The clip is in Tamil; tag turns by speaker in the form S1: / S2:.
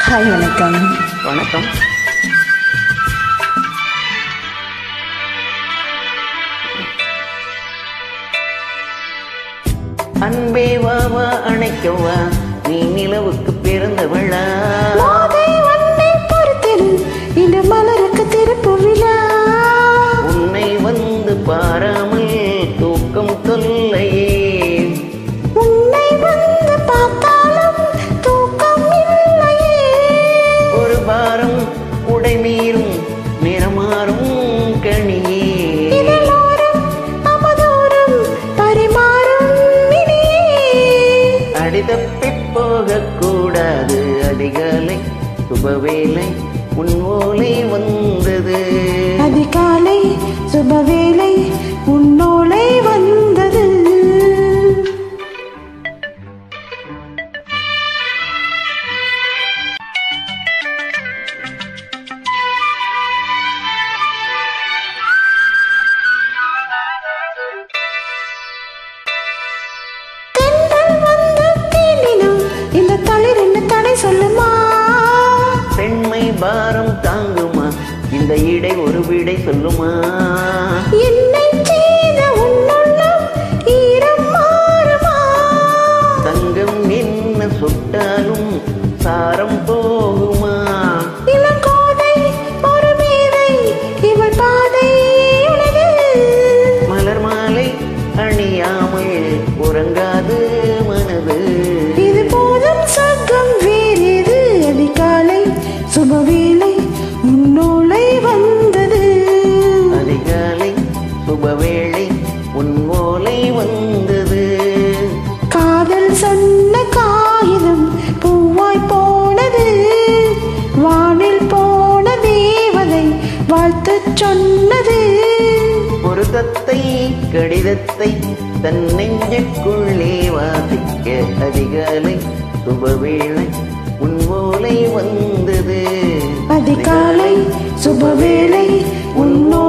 S1: ஹாய் வணக்கம்
S2: வணக்கம் அன்பே வா வா அணைக்கவா நீ நிலவுக்கு பிறந்தவளா
S1: மாதை வண்டை பொறுத்திரு இந்த மலருக்கு திருப்பு விழா
S2: உன்னை வந்து பாராமல் தூக்கம் தொல்லையே
S1: உன்னை வந்து பார்த்தாலும் தூக்கம் இல்லையே
S2: ஒரு பாரம் உடை மீறும் நிறமாறும் கணியே
S1: இதழோரம் அமதோறும் பரிமாறும் இனியே
S2: அடிதப்பி போகக்கூடாது அதிகாலை சுபவேளை உன் ஓலை வந்தது
S1: அதிகாலை சுபவேளை உன்னோளை வந்தது தென்றல் வந்து தீண்டினும் இந்த தளிர் என்ன தடை சொல்லுமா
S2: பெண்மை பாரம் தாங்குமா இந்த இடை ஒரு விடை சொல்லுமா
S1: என்னை செய்த உன்னுள்ளம் ஈரம் மாறுமா
S2: தங்கம் என்ன சுட்டாலும் சாரம் போகுமா
S1: இளங்கோதை ஒரு மேதை இவள் பாதை உலகு
S2: மலர் மாலை அணியாமல் உறங்காது மனது
S1: இது போதும் சங்கம் வேறியது அதிகாலை சுபவேளை உன்னோளை வந்தது
S2: அதிகாலை சுபவேளை உன் ஓலை வந்தது
S1: காதல் சொன்ன காகிதம் பூவாய் போனது வானில் போன தேவதை வாழ்த்து சொன்னது
S2: ஒரு தத்தை கடிதத்தை தன் நெஞ்சுக்குள்ளே வாசிக்க அதிகாலை சுபவேளை உன் ஓலை வந்தது
S1: அதிகாலை சுபவேளை உன்னோ